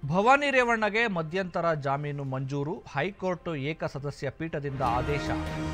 ಭವಾನಿ ರೇವಣ್ಣಗೆ ಮಧ್ಯಂತರ ಜಾಮೀನು ಮಂಜೂರು ಹೈಕೋರ್ಟ್ ಏಕಸದಸ್ಯ ಪೀಠದಿಂದ ಆದೇಶ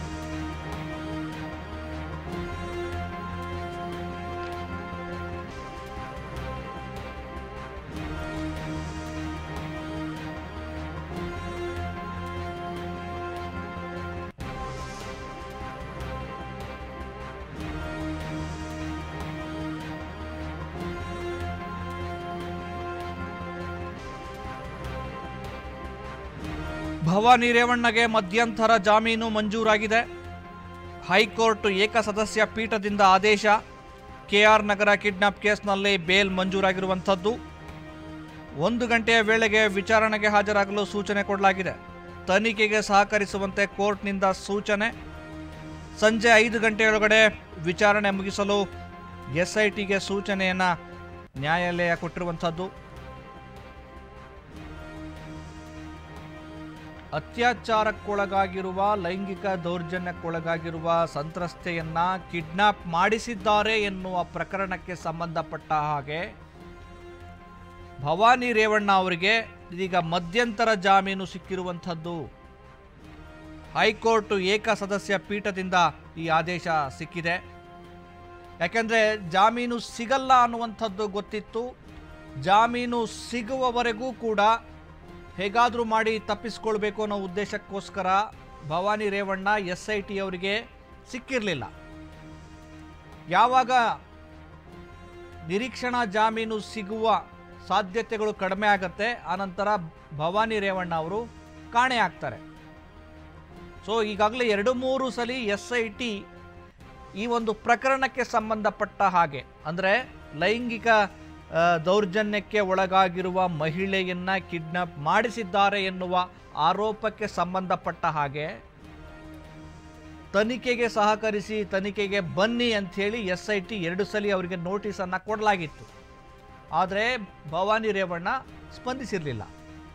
ಭವಾನಿ ರೇವಣ್ಣಗೆ ಮಧ್ಯಂತರ ಜಾಮೀನು ಮಂಜೂರಾಗಿದೆ ಹೈಕೋರ್ಟ್ ಏಕಸದಸ್ಯ ಪೀಠದಿಂದ ಆದೇಶ ಕೆಆರ್ ನಗರ ಕಿಡ್ನಾಪ್ ಕೇಸ್ನಲ್ಲಿ ಬೇಲ್ ಮಂಜೂರಾಗಿರುವಂಥದ್ದು ಒಂದು ಗಂಟೆಯ ವೇಳೆಗೆ ವಿಚಾರಣೆಗೆ ಹಾಜರಾಗಲು ಸೂಚನೆ ಕೊಡಲಾಗಿದೆ ತನಿಖೆಗೆ ಸಹಕರಿಸುವಂತೆ ಕೋರ್ಟ್ನಿಂದ ಸೂಚನೆ ಸಂಜೆ ಐದು ಗಂಟೆಯೊಳಗಡೆ ವಿಚಾರಣೆ ಮುಗಿಸಲು ಎಸ್ಐಟಿಗೆ ಸೂಚನೆಯನ್ನು ನ್ಯಾಯಾಲಯ ಕೊಟ್ಟಿರುವಂಥದ್ದು ಅತ್ಯಾಚಾರಕ್ಕೊಳಗಾಗಿರುವ ಲೈಂಗಿಕ ದೌರ್ಜನ್ಯಕ್ಕೊಳಗಾಗಿರುವ ಸಂತ್ರಸ್ತೆಯನ್ನ ಕಿಡ್ನಾಪ್ ಮಾಡಿಸಿದ್ದಾರೆ ಎನ್ನುವ ಪ್ರಕರಣಕ್ಕೆ ಸಂಬಂಧಪಟ್ಟ ಹಾಗೆ ಭವಾನಿ ರೇವಣ್ಣ ಅವರಿಗೆ ಇದೀಗ ಮಧ್ಯಂತರ ಜಾಮೀನು ಸಿಕ್ಕಿರುವಂಥದ್ದು ಹೈಕೋರ್ಟ್ ಏಕ ಸದಸ್ಯ ಪೀಠದಿಂದ ಈ ಆದೇಶ ಸಿಕ್ಕಿದೆ ಯಾಕೆಂದರೆ ಜಾಮೀನು ಸಿಗಲ್ಲ ಅನ್ನುವಂಥದ್ದು ಗೊತ್ತಿತ್ತು ಜಾಮೀನು ಸಿಗುವವರೆಗೂ ಕೂಡ ಹೇಗಾದರೂ ಮಾಡಿ ತಪ್ಪಿಸ್ಕೊಳ್ಬೇಕು ಅನ್ನೋ ಉದ್ದೇಶಕ್ಕೋಸ್ಕರ Bhavani Revanna S I T ಅವರಿಗೆ ಸಿಕ್ಕಿರಲಿಲ್ಲ ಯಾವಾಗ ನಿರೀಕ್ಷಣಾ ಜಾಮೀನು ಸಿಗುವ ಸಾಧ್ಯತೆಗಳು ಕಡಿಮೆ ಆಗುತ್ತೆ ಆನಂತರ ಭವಾನಿ ರೇವಣ್ಣ ಅವರು ಕಾಣೆ ಆಗ್ತಾರೆ ಸೊ ಈಗಾಗಲೇ ಎರಡು ಮೂರು ಸಲ ಎಸ್ ಐ ಟಿ ಈ ಒಂದು ಪ್ರಕರಣಕ್ಕೆ ಸಂಬಂಧಪಟ್ಟ ಹಾಗೆ ಅಂದರೆ ಲೈಂಗಿಕ ಆ, ದೌರ್ಜನ್ಯಕ್ಕೆ ಒಳಗಾಗಿರುವ ಮಹಿಳೆಯನ್ನ ಕಿಡ್ನಾಪ್ ಮಾಡಿಸಿದ್ದಾರೆ ಎನ್ನುವ ಆರೋಪಕ್ಕೆ ಸಂಬಂಧಪಟ್ಟ ಹಾಗೆ ತನಿಖೆಗೆ ಸಹಕರಿಸಿ ತನಿಖೆಗೆ ಬನ್ನಿ ಅಂಥೇಳಿ ಎಸ್ ಐ ಟಿ ಎರಡು ಸಲ ಅವರಿಗೆ ನೋಟಿಸನ್ನು ಕೊಡಲಾಗಿತ್ತು ಆದರೆ ಭವಾನಿ ರೇವಣ್ಣ ಸ್ಪಂದಿಸಿರಲಿಲ್ಲ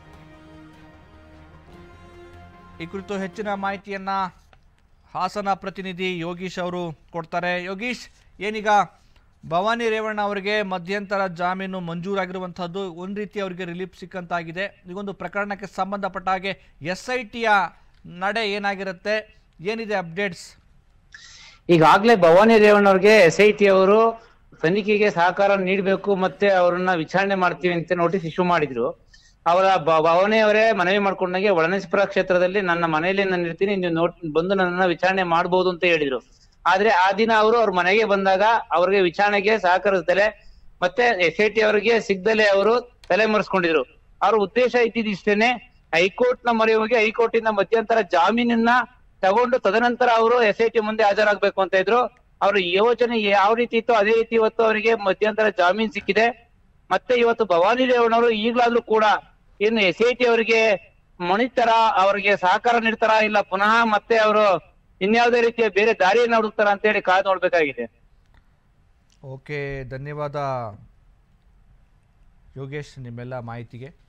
ಈ ಕುರಿತು ಹೆಚ್ಚಿನ ಮಾಹಿತಿಯನ್ನ ಹಾಸನ ಪ್ರತಿನಿಧಿ ಯೋಗೀಶ್ ಅವರು ಕೊಡ್ತಾರೆ ಯೋಗೀಶ್ ಏನೀಗ ಭವಾನಿ ರೇವಣ್ಣ ಅವರಿಗೆ ಮಧ್ಯಂತರ ಜಾಮೀನು ಮಂಜೂರಾಗಿರುವಂಥದ್ದು ಒಂದು ರೀತಿ ಅವರಿಗೆ ರಿಲೀಫ್ ಸಿಕ್ಕಂತಾಗಿದೆ ಈಗೊಂದು ಪ್ರಕರಣಕ್ಕೆ ಸಂಬಂಧಪಟ್ಟ ಹಾಗೆ ಎಸ್ ಐ ಟಿಯ ನಡೆ ಏನಾಗಿರುತ್ತೆ ಏನಿದೆ ಅಪ್ಡೇಟ್ಸ್ ಈಗಾಗ್ಲೇ ಭವಾನಿ ರೇವಣ್ಣವ್ರಿಗೆ ಎಸ್ ಐ ಟಿ ಅವರು ತನಿಖೆಗೆ ಸಹಕಾರ ನೀಡಬೇಕು ಮತ್ತೆ ಅವರನ್ನ ವಿಚಾರಣೆ ಮಾಡ್ತೀವಿ ಅಂತ ನೋಟಿಸ್ ಇಶ್ಯೂ ಮಾಡಿದ್ರು ಅವರ ಭ- ಭವಾನಿ ಅವರೇ ಮನವಿ ಮಾಡ್ಕೊಂಡಾಗೆ ಒಳನೇಶ್ವರ ಕ್ಷೇತ್ರದಲ್ಲಿ ನನ್ನ ಮನೆಯಲ್ಲಿ ನಾನು ಇರ್ತೀನಿ ನೀವು ನೋಟ್ ಬಂದು ನನ್ನನ್ನ ವಿಚಾರಣೆ ಮಾಡಬಹುದು ಅಂತ ಹೇಳಿದ್ರು ಆದ್ರೆ ಆ ದಿನ ಅವರು ಅವ್ರ ಮನೆಗೆ ಬಂದಾಗ ಅವ್ರಿಗೆ ವಿಚಾರಣೆಗೆ ಸಹಕರಿಸ್ದಲೆ ಮತ್ತೆ ಎಸ್ ಐ ಟಿ ಅವರಿಗೆ ಸಿಗ್ದಲೆ ಅವರು ತಲೆ ಮರೆಸ್ಕೊಂಡಿದ್ರು ಅವ್ರ ಉದ್ದೇಶ ಇದ್ದಿದ್ದಿಷ್ಟೇನೆ ಹೈಕೋರ್ಟ್ ನ ಮೊರೆ ಹೋಗಿ ಹೈಕೋರ್ಟ್ ಇಂದ ಮಧ್ಯಂತರ ಜಾಮೀನನ್ನ ತಗೊಂಡು ತದನಂತರ ಅವರು ಎಸ್ ಐ ಟಿ ಮುಂದೆ ಹಾಜರಾಗ್ಬೇಕು ಅಂತ ಇದ್ರು ಅವ್ರ ಯೋಚನೆ ಯಾವ ರೀತಿ ಇತ್ತು ಅದೇ ರೀತಿ ಇವತ್ತು ಅವರಿಗೆ ಮಧ್ಯಂತರ ಜಾಮೀನ್ ಸಿಕ್ಕಿದೆ ಮತ್ತೆ ಇವತ್ತು ಭವಾನಿ ರೇವಣ್ಣವರು ಈಗಲಾದ್ರೂ ಕೂಡ ಇನ್ನು ಎಸ್ ಐ ಟಿ ಅವರಿಗೆ ಮಣಿತಾರ ಅವರಿಗೆ ಸಹಕಾರ ನೀಡ್ತಾರ ಇಲ್ಲ ಪುನಃ ಮತ್ತೆ ಅವರು ಇನ್ಯಾವುದೇ ರೀತಿಯ ಬೇರೆ ದಾರಿಯನ್ನ ಹುಡುಕ್ತಾರ ಅಂತ ಹೇಳಿ ಕಾದು ನೋಡ್ಬೇಕಾಗಿದೆ ಓಕೆ ಧನ್ಯವಾದ ಯೋಗೇಶ್ ನಿಮ್ಮೆಲ್ಲ ಮಾಹಿತಿಗೆ